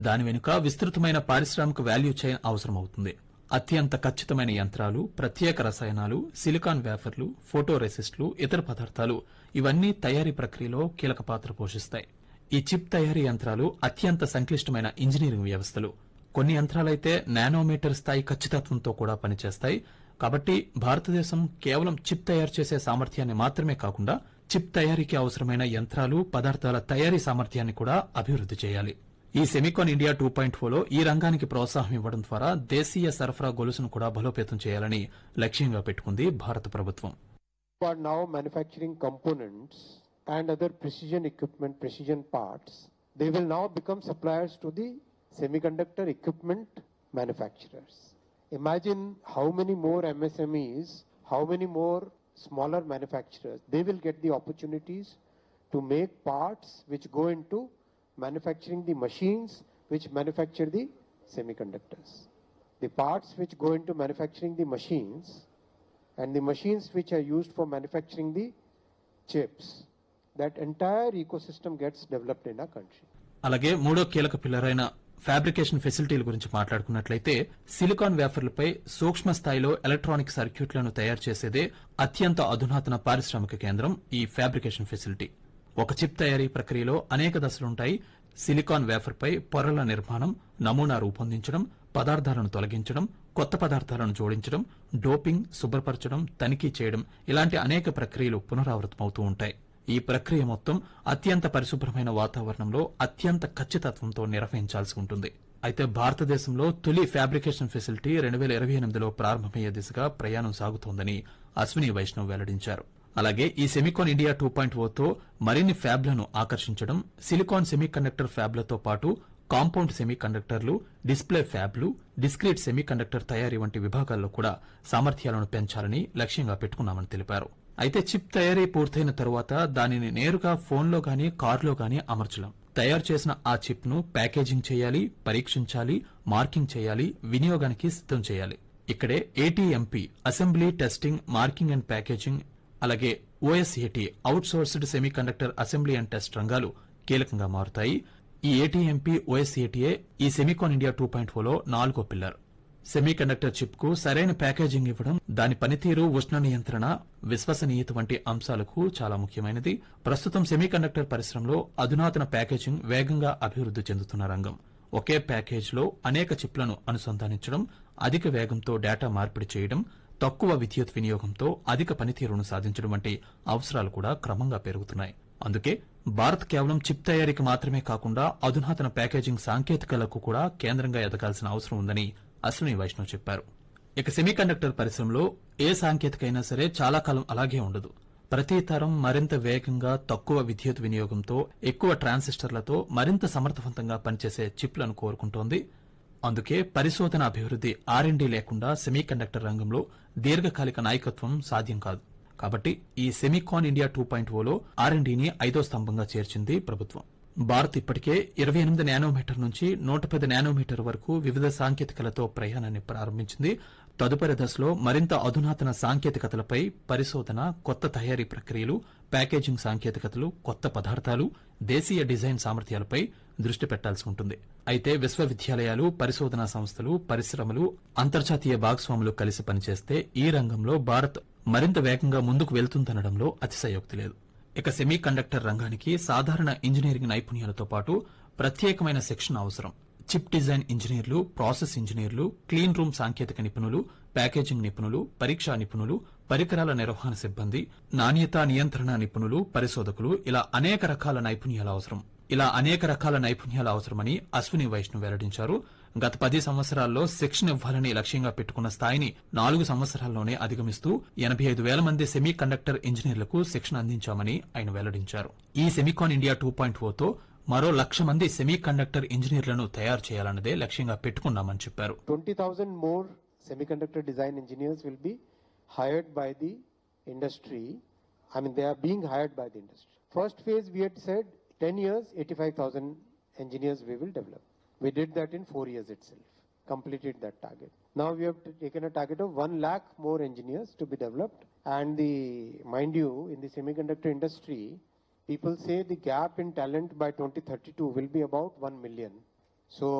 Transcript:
దాని వెనుక విస్తృతమైన పారిశ్రామిక వాల్యూ చైన్ అవసరమవుతుంది అత్యంత ఖచ్చితమైన యంత్రాలు ప్రత్యేక రసాయనాలు సిలికాన్ వేఫర్లు ఫోటో రెసిస్ట్లు ఇతర పదార్థాలు ఇవన్నీ తయారీ ప్రక్రియలో కీలక పాత్ర పోషిస్తాయి ఈ చిప్ తయారీ యంత్రాలు అత్యంత సంక్లిష్టమైన ఇంజనీరింగ్ వ్యవస్థలు కొన్ని యంత్రాలైతే నానోమీటర్ స్థాయి ఖచ్చితత్వంతో కూడా పనిచేస్తాయి కాబట్టి భారతదేశం కేవలం చిప్ తయారు చేసే సామర్థ్యాన్ని మాత్రమే కాకుండా చిప్ తయారీకి అవసరమైన యంత్రాలు పదార్థాల తయారీ సామర్థ్యాన్ని కూడా అభివృద్ది చేయాలి ఈ సెమికాన్ ఇండియా టూ పాయింట్ ఫోర్లో ఈ రంగానికి ప్రోత్సాహం ఇవ్వడం ద్వారా దేశీయ సరఫరా గొలుసును కూడా బలోపేతం చేయాలని లక్ష్యంగా పెట్టుకుంది భారత ప్రభుత్వం who are now manufacturing components and other precision equipment, precision parts, they will now become suppliers to the semiconductor equipment manufacturers. Imagine how many more MSMEs, how many more smaller manufacturers, they will get the opportunities to make parts which go into manufacturing the machines which manufacture the semiconductors. The parts which go into manufacturing the machines and the machines which are used for manufacturing the chips, that entire ecosystem gets developed in our country. అలాగే మూడో కీలక pillar అయిన fabrication ఫెసిలిటీల గురించి మాట్లాడుకున్నట్లయితే silicon వేఫర్లపై సూక్ష్మ స్థాయిలో electronic సర్క్యూట్లను తయారు చేసేదే అత్యంత అధునాతన పారిశ్రామిక కేంద్రం ఈ ఫ్యాబ్రికేషన్ ఫెసిలిటీ ఒక చిప్ తయారీ ప్రక్రియలో అనేక దశలుంటాయి సిలికాన్ వేఫర్పై పొరల నిర్మాణం నమూనా రూపొందించడం పదార్థాలను తొలగించడం కొత్త పదార్థాలను జోడించడం డోపింగ్ శుభ్రపరచడం తనిఖీ చేయడం ఇలాంటి అనేక ప్రక్రియలు పునరావృతమవుతూ ఉంటాయి ఈ ప్రక్రియ మొత్తం అత్యంత పరిశుభ్రమైన వాతావరణంలో అత్యంత ఖచ్చితత్వంతో నిర్వహించాల్సి ఉంటుంది అయితే భారతదేశంలో తొలి ఫ్యాబ్రికేషన్ ఫెసిలిటీ రెండు వేల ఇరవై ఎనిమిదిలో ప్రారంభమయ్యే దిశగా ప్రయాణం సాగుతోందని అశ్విని వైష్ణవ్ వెల్లడించారు అలాగే ఈ సెమికాన్ ఇండియా టూ పాయింట్ ఓతో మరిన్ని ఫ్యాబ్లను ఆకర్షించడం సిలికాన్ సెమీకండక్టర్ ఫ్యాబ్లతో పాటు కాంపౌండ్ సెమీకండక్టర్లు డిస్ప్లే ఫ్యాబ్లు డిస్క్రీట్ సెమీకండక్టర్ తయారీ వంటి విభాగాల్లో కూడా సామర్థ్యాలను పెంచాలని లక్ష్యంగా పెట్టుకున్నామని తెలిపారు అయితే చిప్ తయారీ పూర్తయిన తరువాత దానిని నేరుగా ఫోన్లో గానీ కారులో గానీ అమర్చలేం తయారు చేసిన ఆ చిప్ ను ప్యాకేజింగ్ చేయాలి పరీక్షించాలి మార్కింగ్ చేయాలి వినియోగానికి సిద్దం చేయాలి ఇక్కడే ATMP assembly testing marking and packaging అలాగే OSAT outsourced semiconductor assembly and test రంగాలు కీలకంగా మారుతాయి ఈ ఏటీఎంపీ ఓఎస్ఏటీఏ ఈ సెమీకాన్ ఇండియా టూ పాయింట్ ఫోర్లో నాలుగో పిల్లర్ సెమీకండక్టర్ చిప్ కు సరైన ప్యాకేజింగ్ ఇవ్వడం దాని పనితీరు ఉష్ణ నియంత్రణ విశ్వసనీయత వంటి అంశాలకు చాలా ముఖ్యమైనది ప్రస్తుతం సెమీకండక్టర్ పరిశ్రమలో అధునాతన ప్యాకేజింగ్ వేగంగా అభివృద్ది చెందుతున్న రంగం ఒకే ప్యాకేజ్లో అనేక చిప్లను అనుసంధానించడం అధిక వేగంతో డేటా మార్పిడి చేయడం తక్కువ విద్యుత్ వినియోగంతో అధిక పనితీరును సాధించడం వంటి అవసరాలు కూడా క్రమంగా పెరుగుతున్నాయి అందుకే భారత్ కేవలం చిప్ తయారీకి మాత్రమే కాకుండా అధునాతన ప్యాకేజింగ్ సాంకేతికలకు కూడా కేంద్రంగా ఎదగాల్సిన అవసరం ఉందని అశ్విని వైష్ణవ్ చెప్పారు ఇక సెమీకండక్టర్ పరిశ్రమలో ఏ సాంకేతిక అయినా సరే చాలా కాలం అలాగే ఉండదు ప్రతి తరం మరింత వేగంగా తక్కువ విద్యుత్ వినియోగంతో ఎక్కువ ట్రాన్సిస్టర్లతో మరింత సమర్థవంతంగా పనిచేసే చిప్లను కోరుకుంటోంది అందుకే పరిశోధన అభివృద్ది ఆర్ఎండీ లేకుండా సెమీకండక్టర్ రంగంలో దీర్ఘకాలిక నాయకత్వం సాధ్యం కాదు కాబట్టి ఈ సెమీకాన్ ఇండియా టూ పాయింట్ ఓలో ఆర్ఎండీని ఐదో స్తంభంగా చేర్చింది ప్రభుత్వం భారత్ ఇప్పటికే ఇరవై ఎనిమిది నానోమీటర్ నుంచి నూట పది నానోమీటర్ వరకు వివిధ సాంకేతికలతో ప్రయాణాన్ని ప్రారంభించింది తదుపరి దశలో మరింత అధునాతన సాంకేతికతలపై పరిశోధన కొత్త తయారీ ప్రక్రియలు ప్యాకేజింగ్ సాంకేతికతలు కొత్త పదార్థాలు దేశీయ డిజైన్ సామర్థ్యాలపై దృష్టి పెట్టాల్సి ఉంటుంది అయితే విశ్వవిద్యాలయాలు పరిశోధనా సంస్థలు పరిశ్రమలు అంతర్జాతీయ భాగస్వాములు కలిసి పనిచేస్తే ఈ రంగంలో భారత్ మరింత వేగంగా ముందుకు వెళ్తుందనడంలో అతిశయోక్తి లేదు ఇక సెమీ కండక్టర్ రంగానికి సాధారణ ఇంజనీరింగ్ నైపుణ్యాలతో పాటు ప్రత్యేకమైన శిక్షణ అవసరం chip design engineers process engineers clean room సాంకేతిక నిపుణులు ప్యాకేజింగ్ నిపుణులు పరీక్షా నిపుణులు పరికరాల నిర్వహణ సిబ్బంది నాణ్యత నియంత్రణ నిపుణులు పరిశోధకులు ఇలా అనేక రకాల నైపుణ్యాల అవసరం ఇలా అనేక రకాల నైపుణ్యాల అవసరమని అశ్విని వైష్ణవ్ వెల్లడించారు గత పది సంవత్సరాల్లో శిక్షణ ఇవ్వాలని లక్ష్యంగా పెట్టుకున్న స్థాయిని నాలుగు సంవత్సరాల్లోనే అధిగమిస్తూ ఎనభై ఐదు వేల మంది సెమీ కండక్టర్ ఇంజనీర్లకు శిక్షణ అందించామని ఆయన వెల్లడించారు ఈ సెమీకాన్ ఇండియా టూ పాయింట్ ఓతో మరో లక్ష మంది సెమీ కండక్టర్ ఇంజనీర్లను తయారు చేయాలన్నదే లక్ష్యంగా పెట్టుకున్నామని చెప్పారు 20,000 more semiconductor design engineers will be hired by the industry. I mean, they are being hired by the industry. First phase, we had said 10 years, 85,000 engineers we will develop. We did that in four years itself, completed that target. Now we have t- taken a target of 1 lakh more engineers to be developed. And the, mind you, in the semiconductor industry, people say the gap in talent by 2032 will be about 1 million. So